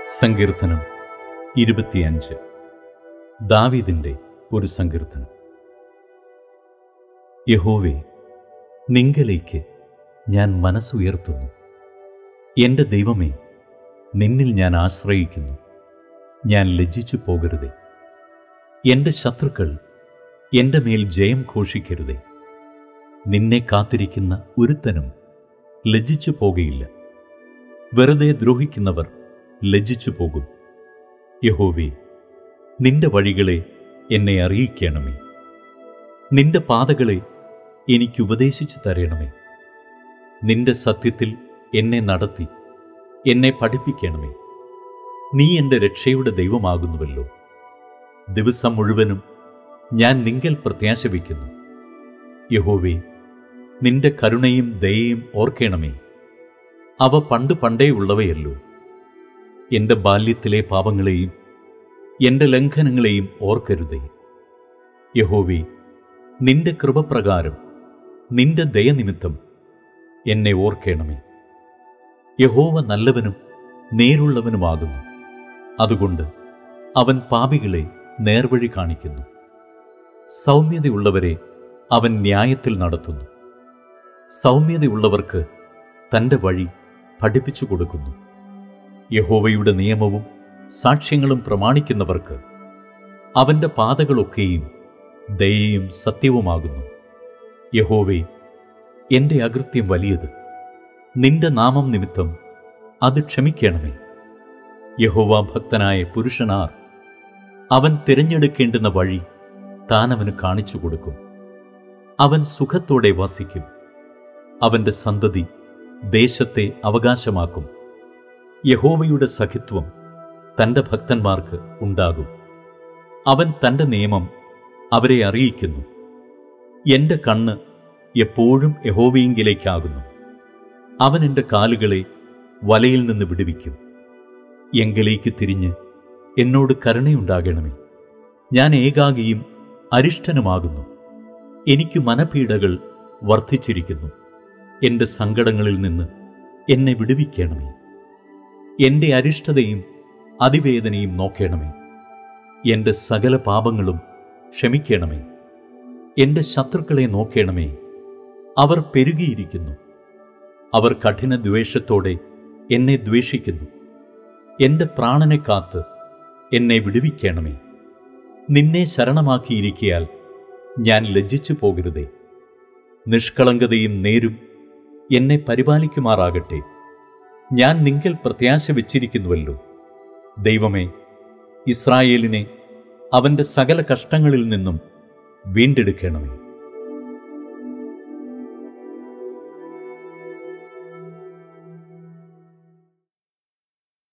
സങ്കീർത്തനം ഇരുപത്തിയഞ്ച് ദാവീദിന്റെ ഒരു സങ്കീർത്തനം യഹോവേ നിങ്കലേക്ക് ഞാൻ മനസ്സുയർത്തുന്നു എൻ്റെ ദൈവമേ നിന്നിൽ ഞാൻ ആശ്രയിക്കുന്നു ഞാൻ ലജ്ജിച്ചു പോകരുതേ എൻ്റെ ശത്രുക്കൾ എൻ്റെ മേൽ ജയം ഘോഷിക്കരുതേ നിന്നെ കാത്തിരിക്കുന്ന ഒരുത്തനും ലജ്ജിച്ചു പോകയില്ല വെറുതെ ദ്രോഹിക്കുന്നവർ ലജ്ജിച്ചു പോകും യഹോവേ നിന്റെ വഴികളെ എന്നെ അറിയിക്കണമേ നിന്റെ പാതകളെ എനിക്ക് ഉപദേശിച്ചു തരണമേ നിന്റെ സത്യത്തിൽ എന്നെ നടത്തി എന്നെ പഠിപ്പിക്കണമേ നീ എൻ്റെ രക്ഷയുടെ ദൈവമാകുന്നുവല്ലോ ദിവസം മുഴുവനും ഞാൻ നിങ്കൽ പ്രത്യാശ വയ്ക്കുന്നു യഹോവേ നിന്റെ കരുണയും ദയയും ഓർക്കണമേ അവ പണ്ട് പണ്ടേ ഉള്ളവയല്ലോ എൻ്റെ ബാല്യത്തിലെ പാപങ്ങളെയും എൻ്റെ ലംഘനങ്ങളെയും ഓർക്കരുതേ യഹോവേ നിന്റെ കൃപപ്രകാരം നിന്റെ ദയനിമിത്തം എന്നെ ഓർക്കണമേ യഹോവ നല്ലവനും നേരുള്ളവനുമാകുന്നു അതുകൊണ്ട് അവൻ പാപികളെ നേർവഴി കാണിക്കുന്നു സൗമ്യതയുള്ളവരെ അവൻ ന്യായത്തിൽ നടത്തുന്നു സൗമ്യതയുള്ളവർക്ക് തൻ്റെ വഴി പഠിപ്പിച്ചു കൊടുക്കുന്നു യഹോവയുടെ നിയമവും സാക്ഷ്യങ്ങളും പ്രമാണിക്കുന്നവർക്ക് അവൻ്റെ പാതകളൊക്കെയും ദയയും സത്യവുമാകുന്നു യഹോവേ എൻ്റെ അകൃത്യം വലിയത് നിന്റെ നാമം നിമിത്തം അത് ക്ഷമിക്കണമേ യഹോവ ഭക്തനായ പുരുഷനാർ അവൻ തിരഞ്ഞെടുക്കേണ്ടുന്ന വഴി താൻ അവന് കാണിച്ചു കൊടുക്കും അവൻ സുഖത്തോടെ വസിക്കും അവൻ്റെ സന്തതി ദേശത്തെ അവകാശമാക്കും യഹോവയുടെ സഖിത്വം തൻ്റെ ഭക്തന്മാർക്ക് ഉണ്ടാകും അവൻ തൻ്റെ നിയമം അവരെ അറിയിക്കുന്നു എൻ്റെ കണ്ണ് എപ്പോഴും യഹോവയെങ്കിലേക്കാകുന്നു അവൻ എൻ്റെ കാലുകളെ വലയിൽ നിന്ന് വിടുവിക്കും എങ്കിലേക്ക് തിരിഞ്ഞ് എന്നോട് കരുണയുണ്ടാകണമേ ഞാൻ ഏകാകിയും അരിഷ്ടനുമാകുന്നു എനിക്ക് മനപീഡകൾ വർദ്ധിച്ചിരിക്കുന്നു എൻ്റെ സങ്കടങ്ങളിൽ നിന്ന് എന്നെ വിടുവിക്കണമേ എൻ്റെ അരിഷ്ടതയും അതിവേദനയും നോക്കണമേ എൻ്റെ സകല പാപങ്ങളും ക്ഷമിക്കണമേ എൻ്റെ ശത്രുക്കളെ നോക്കണമേ അവർ പെരുകിയിരിക്കുന്നു അവർ കഠിന ദ്വേഷത്തോടെ എന്നെ ദ്വേഷിക്കുന്നു എൻ്റെ പ്രാണനെ കാത്ത് എന്നെ വിടുവിക്കണമേ നിന്നെ ശരണമാക്കിയിരിക്കയാൽ ഞാൻ ലജ്ജിച്ചു പോകരുതേ നിഷ്കളങ്കതയും നേരും എന്നെ പരിപാലിക്കുമാറാകട്ടെ ഞാൻ നിങ്കൽ പ്രത്യാശ വെച്ചിരിക്കുന്നുവല്ലോ ദൈവമേ ഇസ്രായേലിനെ അവൻ്റെ സകല കഷ്ടങ്ങളിൽ നിന്നും വീണ്ടെടുക്കണമേ